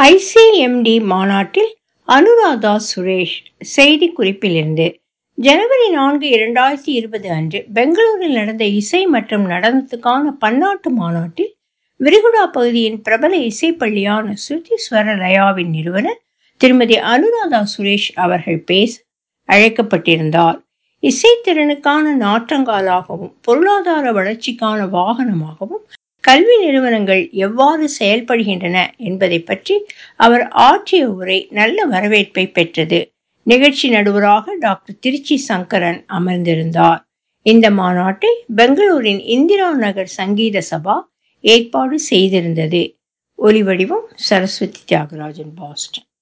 ஐசிஎம்டி மாநாட்டில் அனுராதா சுரேஷ் செய்தி குறிப்பிலிருந்து ஜனவரி நான்கு இரண்டாயிரத்தி இருபது அன்று பெங்களூரில் நடந்த இசை மற்றும் நடனத்துக்கான பன்னாட்டு மாநாட்டில் விரிகுடா பகுதியின் பிரபல இசைப்பள்ளியான ஸ்ருதி ஸ்வர லயாவின் நிறுவனர் திருமதி அனுராதா சுரேஷ் அவர்கள் பேச அழைக்கப்பட்டிருந்தார் இசைத்திறனுக்கான நாற்றங்காலாகவும் பொருளாதார வளர்ச்சிக்கான வாகனமாகவும் கல்வி நிறுவனங்கள் எவ்வாறு செயல்படுகின்றன என்பதை பற்றி அவர் ஆற்றிய உரை நல்ல வரவேற்பை பெற்றது நிகழ்ச்சி நடுவராக டாக்டர் திருச்சி சங்கரன் அமர்ந்திருந்தார் இந்த மாநாட்டை பெங்களூரின் இந்திரா நகர் சங்கீத சபா ஏற்பாடு செய்திருந்தது ஒலிவடிவம் சரஸ்வதி தியாகராஜன் பாஸ்டன்